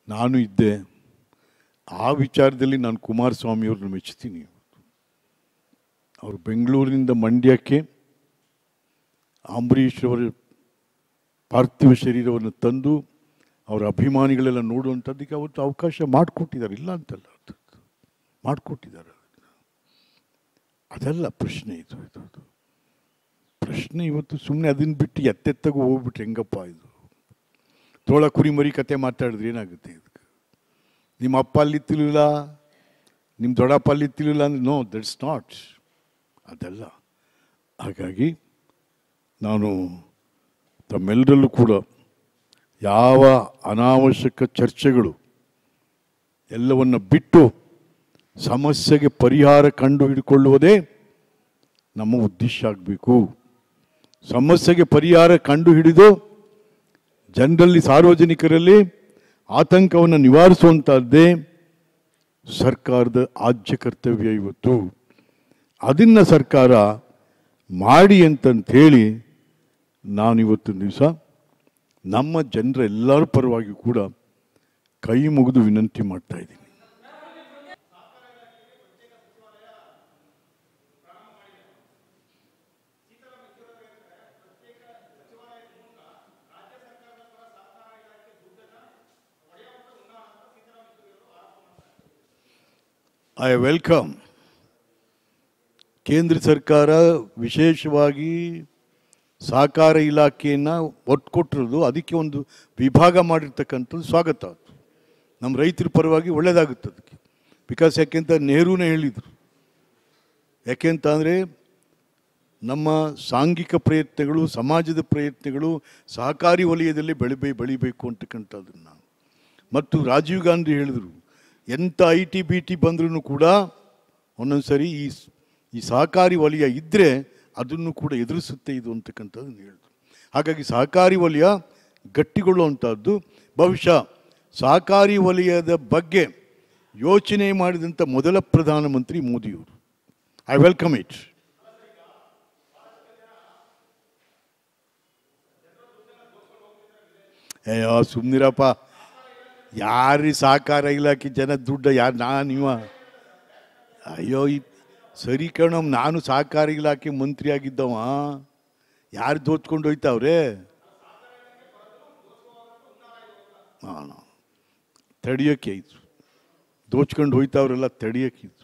ನಾನು ಇದ್ದೆ ಆ ವಿಚಾರದಲ್ಲಿ ನಾನು ಕುಮಾರಸ್ವಾಮಿಯವ್ರನ್ನ ಮೆಚ್ಚುತ್ತೀನಿ ಅವರು ಬೆಂಗಳೂರಿನಿಂದ ಮಂಡ್ಯಕ್ಕೆ ಅಂಬರೀಷ್ ಅವರ ಪಾರ್ಥಿವ ಶರೀರವನ್ನು ತಂದು ಅವರ ಅಭಿಮಾನಿಗಳೆಲ್ಲ ನೋಡುವಂಥದ್ದಕ್ಕೆ ಅವತ್ತು ಅವಕಾಶ ಮಾಡಿಕೊಟ್ಟಿದ್ದಾರೆ ಇಲ್ಲ ಅಂತಲ್ಲ ಮಾಡಿಕೊಟ್ಟಿದ್ದಾರೆ ಅದಲ್ಲ ಪ್ರಶ್ನೆ ಇದು ಇದು ಇದು. ಪ್ರಶ್ನೆ ಇವತ್ತು ಸುಮ್ಮನೆ ಅದನ್ನ ಬಿಟ್ಟು ಎತ್ತೆತ್ತಗೂ ಹೋಗ್ಬಿಟ್ರೆ ಹೆಂಗಪ್ಪ ಇದು ತೋಳ ಕುರಿ ಮರಿ ಕತೆ ಮಾತಾಡಿದ್ರೆ ಏನಾಗುತ್ತೆ ಇದಕ್ಕೆ ನಿಮ್ಮ ಅಪ್ಪ ಅಲ್ಲಿತ್ತಿಲಿಲ್ಲ ನಿಮ್ಮ ದೊಡ್ಡಪ್ಪ ಅಲ್ಲಿತ್ತಿಲಿಲ್ಲ ಅಂದ್ರೆ ನೋ ದಟ್ಸ್ ನಾಟ್ ಅದಲ್ಲ ಹಾಗಾಗಿ ನಾನು ತಮ್ಮೆಲ್ಲರಲ್ಲೂ ಕೂಡ ಯಾವ ಅನಾವಶ್ಯಕ ಚರ್ಚೆಗಳು ಎಲ್ಲವನ್ನು ಬಿಟ್ಟು ಸಮಸ್ಯೆಗೆ ಪರಿಹಾರ ಕಂಡು ಹಿಡ್ಕೊಳ್ಳುವುದೇ ನಮ್ಮ ಉದ್ದೇಶ ಆಗಬೇಕು ಸಮಸ್ಯೆಗೆ ಪರಿಹಾರ ಕಂಡು ಹಿಡಿದು ಜನರಲ್ಲಿ ಸಾರ್ವಜನಿಕರಲ್ಲಿ ಆತಂಕವನ್ನು ನಿವಾರಿಸುವಂಥದ್ದೇ ಸರ್ಕಾರದ ಆದ್ಯ ಕರ್ತವ್ಯ ಇವತ್ತು ಅದನ್ನ ಸರ್ಕಾರ ಮಾಡಿ ಅಂತಂತ ಹೇಳಿ ನಾನಿವತ್ತಿನ ದಿವಸ ನಮ್ಮ ಜನರ ಎಲ್ಲರ ಪರವಾಗಿ ಕೂಡ ಕೈ ಮುಗಿದು ವಿನಂತಿ ಮಾಡ್ತಾ ಇದ್ದೀನಿ ಐ ವೆಲ್ಕಮ್ ಕೇಂದ್ರ ಸರ್ಕಾರ ವಿಶೇಷವಾಗಿ ಸಹಕಾರ ಇಲಾಖೆಯನ್ನು ಒಟ್ಟು ಕೊಟ್ಟಿರೋದು ಅದಕ್ಕೆ ಒಂದು ವಿಭಾಗ ಮಾಡಿರ್ತಕ್ಕಂಥದ್ದು ಸ್ವಾಗತ ನಮ್ಮ ರೈತರ ಪರವಾಗಿ ಒಳ್ಳೆಯದಾಗುತ್ತೆ ಅದಕ್ಕೆ ಬಿಕಾಸ್ ಯಾಕೆಂತ ನೆಹರೂನೇ ಹೇಳಿದರು ಯಾಕೆಂತ ಅಂದರೆ ನಮ್ಮ ಸಾಂಘಿಕ ಪ್ರಯತ್ನಗಳು ಸಮಾಜದ ಪ್ರಯತ್ನಗಳು ಸಹಕಾರಿ ವಲಯದಲ್ಲಿ ಬೆಳಿಬೇ ಬೆಳಿಬೇಕು ಅಂತಕ್ಕಂಥದ್ದನ್ನು ಮತ್ತು ರಾಜೀವ್ ಗಾಂಧಿ ಹೇಳಿದರು ಎಂಥ ಐ ಟಿ ಬಿ ಟಿ ಬಂದ್ರೂ ಕೂಡ ಒಂದೊಂದು ಸರಿ ಈ ಸ್- ಈ ಸಹಕಾರಿ ವಲಯ ಇದ್ದರೆ ಅದನ್ನು ಕೂಡ ಎದುರಿಸುತ್ತೆ ಇದು ಅಂತಕ್ಕಂಥದ್ದನ್ನು ಹೇಳಿದ್ರು ಹಾಗಾಗಿ ಸಹಕಾರಿ ವಲಯ ಗಟ್ಟಿಗೊಳ್ಳುವಂಥದ್ದು ಬಹುಶಃ ಸಹಕಾರಿ ವಲಯದ ಬಗ್ಗೆ ಯೋಚನೆ ಮಾಡಿದಂಥ ಮೊದಲ ಪ್ರಧಾನಮಂತ್ರಿ ಮೋದಿಯವರು ಐ ವೆಲ್ಕಮ್ ಇಟ್ ಅಯ್ಯೋ ಸುಮ್ಮನಿರಪ್ಪ ಯಾರಿ ಸಹಕಾರ ಇಲಾಖೆ ಜನ ದುಡ್ಡು ಯಾರು ನಾನು ಇವ ಅಯ್ಯೋ ಈ ಸರಿ ಕಣಮ್ ನಾನು ಸಹಕಾರ ಇಲಾಖೆ ಮಂತ್ರಿ ಆಗಿದ್ದವ ಯಾರು ದೋಚ್ಕೊಂಡು ಹೋಯ್ತಾವ್ರೆ ಹಾಂ ತಡಿಯೋಕೆ ಇದು ದೋಚ್ಕೊಂಡು ಹೋಯ್ತಾವ್ರೆಲ್ಲ ತಡಿಯೋಕೆ ಇದು